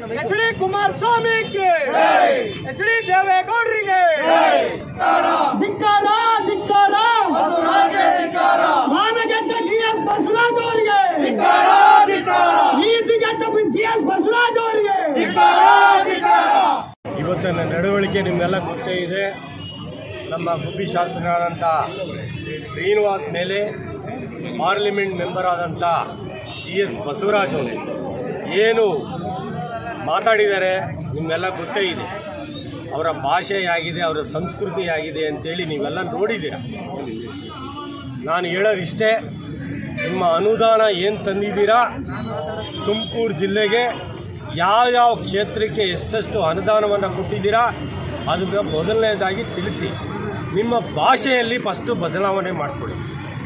H D ಕುಮಾರಸ್ವಾಮಿಗೆ H D ದೇವೇಗೌಡರಿಗೆ ಧಿಕ್ಕಾರ ಧಿಕ್ಕಾರ ಮಾನಗೆಟ್ಟ ಜಿ ಎಸ್ ಬಸವರಾಜ್ ಅವರಿಗೆ ನೀತಿಗೆಟ್ಟ ಜಿ ಎಸ್ ಬಸವರಾಜ್ ಅವರಿಗೆ ಇವತ್ತಿನ ನಡವಳಿಕೆ ನಿಮ್ಮೆಲ್ಲ ಗೊತ್ತೇ ಇದೆ ನಮ್ಮ ಗುಬ್ಬಿ ಶಾಸಕರಾದಂಥ ಶ್ರೀನಿವಾಸ್ ಮೇಲೆ ಪಾರ್ಲಿಮೆಂಟ್ ಮೆಂಬರ್ ಆದಂಥ ಜಿ ಎಸ್ ಬಸವರಾಜ್ ಅವರು ಏನು ಮಾತಾಡಿದ್ದಾರೆ ನಿಮ್ಮೆಲ್ಲ ಗೊತ್ತೇ ಇದೆ ಅವರ ಭಾಷೆ ಆಗಿದೆ ಅವರ ಸಂಸ್ಕೃತಿ ಆಗಿದೆ ಅಂತೇಳಿ ನೀವೆಲ್ಲ ನೋಡಿದ್ದೀರ ನಾನು ಹೇಳೋದಿಷ್ಟೇ ನಿಮ್ಮ ಅನುದಾನ ಏನು ತಂದಿದ್ದೀರಾ ತುಮಕೂರು ಜಿಲ್ಲೆಗೆ ಯಾವ್ಯಾವ ಕ್ಷೇತ್ರಕ್ಕೆ ಎಷ್ಟೆಷ್ಟು ಅನುದಾನವನ್ನು ಕೊಟ್ಟಿದ್ದೀರಾ ಅದನ್ನು ಮೊದಲನೇದಾಗಿ ತಿಳಿಸಿ ನಿಮ್ಮ ಭಾಷೆಯಲ್ಲಿ ಫಸ್ಟು ಬದಲಾವಣೆ ಮಾಡಿಕೊಡಿ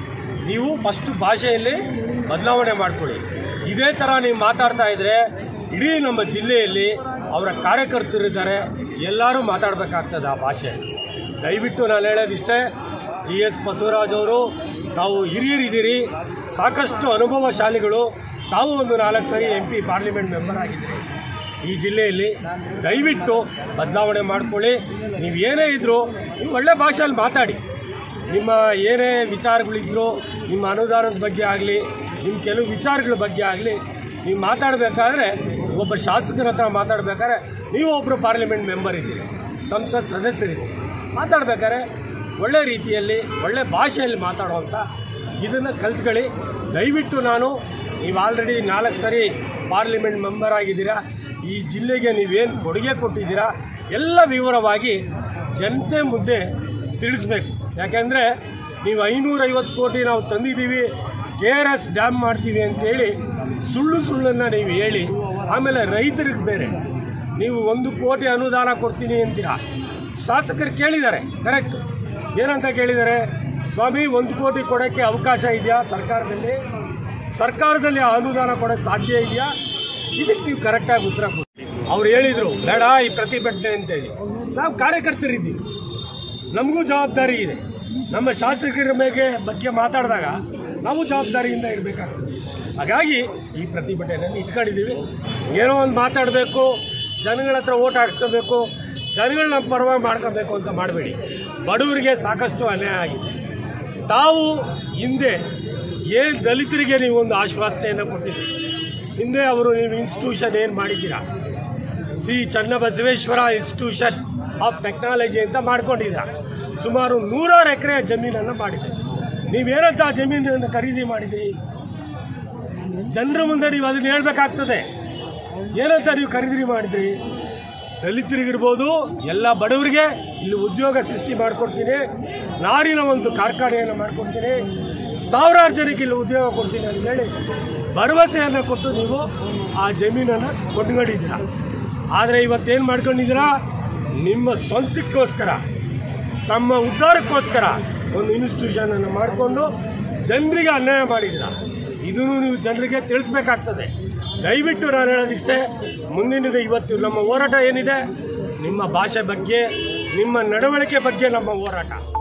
ನೀವು ಫಸ್ಟ್ ಭಾಷೆಯಲ್ಲಿ ಬದಲಾವಣೆ ಮಾಡಿಕೊಡಿ ಇದೇ ಥರ ನೀವು ಮಾತಾಡ್ತಾ ಇದ್ರೆ ಇಡೀ ನಮ್ಮ ಜಿಲ್ಲೆಯಲ್ಲಿ ಅವರ ಕಾರ್ಯಕರ್ತರಿದ್ದಾರೆ ಎಲ್ಲರೂ ಮಾತಾಡಬೇಕಾಗ್ತದೆ ಆ ಭಾಷೆ ದಯವಿಟ್ಟು ನಾನು ಹೇಳೋದಿಷ್ಟೇ ಜಿ ಎಸ್ ಬಸವರಾಜ್ ಅವರು ತಾವು ಹಿರಿಯರಿದ್ದೀರಿ ಸಾಕಷ್ಟು ಅನುಭವಶಾಲಿಗಳು ತಾವು ಒಂದು ನಾಲ್ಕು ಸರಿ ಎಂ ಪಿ ಪಾರ್ಲಿಮೆಂಟ್ ಮೆಂಬರ್ ಆಗಿದ್ದೀರಿ ಈ ಜಿಲ್ಲೆಯಲ್ಲಿ ದಯವಿಟ್ಟು ಬದಲಾವಣೆ ಮಾಡ್ಕೊಳ್ಳಿ ನೀವು ಏನೇ ಇದ್ರೂ ನೀವು ಒಳ್ಳೆ ಭಾಷೆಯಲ್ಲಿ ಮಾತಾಡಿ ನಿಮ್ಮ ಏನೇ ವಿಚಾರಗಳಿದ್ರು ನಿಮ್ಮ ಅನುದಾನದ ಬಗ್ಗೆ ಆಗಲಿ ನಿಮ್ಮ ಕೆಲವು ವಿಚಾರಗಳ ಬಗ್ಗೆ ಆಗಲಿ ನೀವು ಮಾತಾಡಬೇಕಾದ್ರೆ ಒಬ್ಬ ಶಾಸಕರ ಹತ್ರ ಮಾತಾಡಬೇಕಾದ್ರೆ ನೀವು ಒಬ್ಬರು ಪಾರ್ಲಿಮೆಂಟ್ ಮೆಂಬರ್ ಇದ್ದೀರಿ ಸಂಸತ್ ಸದಸ್ಯರಿದ್ದೀರಿ ಮಾತಾಡಬೇಕಾದ್ರೆ ಒಳ್ಳೆ ರೀತಿಯಲ್ಲಿ ಒಳ್ಳೆ ಭಾಷೆಯಲ್ಲಿ ಮಾತಾಡುವಂಥ ಇದನ್ನು ಕಲ್ತ್ಕೊಳ್ಳಿ ದಯವಿಟ್ಟು ನಾನು ನೀವು ಆಲ್ರೆಡಿ ನಾಲ್ಕು ಸರಿ ಪಾರ್ಲಿಮೆಂಟ್ ಮೆಂಬರ್ ಆಗಿದ್ದೀರಾ ಈ ಜಿಲ್ಲೆಗೆ ನೀವೇನು ಕೊಡುಗೆ ಕೊಟ್ಟಿದ್ದೀರಾ ಎಲ್ಲ ವಿವರವಾಗಿ ಜನತೆ ಮುಂದೆ ತಿಳಿಸ್ಬೇಕು ಯಾಕೆಂದರೆ ನೀವು ಐನೂರೈವತ್ತು ಕೋಟಿ ನಾವು ತಂದಿದ್ದೀವಿ ಕೆ ಆರ್ ಎಸ್ ಡ್ಯಾಮ್ ಮಾಡ್ತೀವಿ ಅಂತೇಳಿ ಸುಳ್ಳು ಸುಳ್ಳನ್ನು ನೀವು ಹೇಳಿ ಆಮೇಲೆ ರೈತರಿಗೆ ಬೇರೆ ನೀವು ಒಂದು ಕೋಟಿ ಅನುದಾನ ಕೊಡ್ತೀನಿ ಅಂತೀರಾ ಶಾಸಕರು ಕೇಳಿದ್ದಾರೆ ಕರೆಕ್ಟ್ ಏನಂತ ಕೇಳಿದ್ದಾರೆ ಸ್ವಾಮಿ ಒಂದು ಕೋಟಿ ಕೊಡೋಕ್ಕೆ ಅವಕಾಶ ಇದೆಯಾ ಸರ್ಕಾರದಲ್ಲಿ ಸರ್ಕಾರದಲ್ಲಿ ಆ ಅನುದಾನ ಕೊಡೋಕ್ಕೆ ಸಾಧ್ಯ ಇದೆಯಾ ಇದಕ್ಕೆ ನೀವು ಕರೆಕ್ಟಾಗಿ ಉತ್ತರ ಕೊಡಿ ಅವ್ರು ಹೇಳಿದರು ಬೇಡ ಈ ಪ್ರತಿಭಟನೆ ಅಂತೇಳಿ ನಾವು ಕಾರ್ಯಕರ್ತರಿದ್ದೀವಿ ನಮಗೂ ಜವಾಬ್ದಾರಿ ಇದೆ ನಮ್ಮ ಶಾಸಕರ ಮೇಲೆ ಬಗ್ಗೆ ಮಾತಾಡಿದಾಗ ನಾವು ಜವಾಬ್ದಾರಿಯಿಂದ ಇರಬೇಕಾಗ್ತದೆ ಹಾಗಾಗಿ ಈ ಪ್ರತಿಭಟನೆಯನ್ನು ಇಟ್ಕೊಂಡಿದ್ದೀವಿ ಏನೋ ಒಂದು ಮಾತಾಡಬೇಕು ಜನಗಳ ಹತ್ರ ಓಟ್ ಹಾಕ್ಸ್ಕೋಬೇಕು ಜನಗಳನ್ನ ಪರವಾಗಿ ಮಾಡ್ಕೋಬೇಕು ಅಂತ ಮಾಡಬೇಡಿ ಬಡವರಿಗೆ ಸಾಕಷ್ಟು ಅನ್ಯಾಯ ಆಗಿದೆ ತಾವು ಹಿಂದೆ ಏನು ದಲಿತರಿಗೆ ನೀವು ಒಂದು ಆಶ್ವಾಸನೆಯನ್ನು ಕೊಟ್ಟಿದ್ದೀರಿ ಹಿಂದೆ ಅವರು ನೀವು ಇನ್ಸ್ಟಿಟ್ಯೂಷನ್ ಏನು ಮಾಡಿದ್ದೀರಾ C Channabasaveshwara institution of technology ಅಂತ ಮಾಡ್ಕೊಂಡಿದ್ದೀರಾ ಸುಮಾರು ನೂರಾರು ಎಕರೆ ಜಮೀನನ್ನು ಮಾಡಿದೆ ನೀವೇನಂತ ಆ ಜಮೀನನ್ನು ಖರೀದಿ ಮಾಡಿದ್ರಿ ಜನರ ಮುಂದೆ ನೀವು ಅದನ್ನ ಹೇಳ್ಬೇಕಾಗ್ತದೆ ಏನಂತ ನೀವು ಖರೀದಿ ಮಾಡಿದ್ರಿ ದಲಿತರಿಗಿರ್ಬೋದು ಎಲ್ಲ ಬಡವರಿಗೆ ಇಲ್ಲಿ ಉದ್ಯೋಗ ಸೃಷ್ಟಿ ಮಾಡಿಕೊಡ್ತೀನಿ ನಾರಿನ ಒಂದು ಕಾರ್ಖಾನೆಯನ್ನು ಮಾಡ್ಕೊಡ್ತೀನಿ ಸಾವಿರಾರು ಜನಕ್ಕೆ ಇಲ್ಲಿ ಉದ್ಯೋಗ ಕೊಡ್ತೀನಿ ಅಂತ ಹೇಳಿ ಭರವಸೆಯನ್ನು ಕೊಟ್ಟು ನೀವು ಆ ಜಮೀನನ್ನು ಕೊಂಡ್ಕೊಂಡಿದ್ದೀರಾ ಆದರೆ ಇವತ್ತೇನು ಮಾಡ್ಕೊಂಡಿದ್ದೀರಾ ನಿಮ್ಮ ಸ್ವಂತಕ್ಕೋಸ್ಕರ ತಮ್ಮ ಉದ್ಧಾರಕ್ಕೋಸ್ಕರ ಒಂದು ಇನ್ಸ್ಟಿಟ್ಯೂಷನ್ ಅನ್ನು ಮಾಡಿಕೊಂಡು ಜನರಿಗೆ ಅನ್ಯಾಯ ಮಾಡಿದ್ದೀರಾ ಇದನ್ನು ನೀವು ಜನರಿಗೆ ತಿಳಿಸ್ಬೇಕಾಗ್ತದೆ ದಯವಿಟ್ಟು ನಾನು ಹೇಳೋದಿಷ್ಟೇ ಮುಂದಿನದು ಇವತ್ತು ನಮ್ಮ ಹೋರಾಟ ಏನಿದೆ ನಿಮ್ಮ ಭಾಷೆ ಬಗ್ಗೆ ನಿಮ್ಮ ನಡವಳಿಕೆ ಬಗ್ಗೆ ನಮ್ಮ ಹೋರಾಟ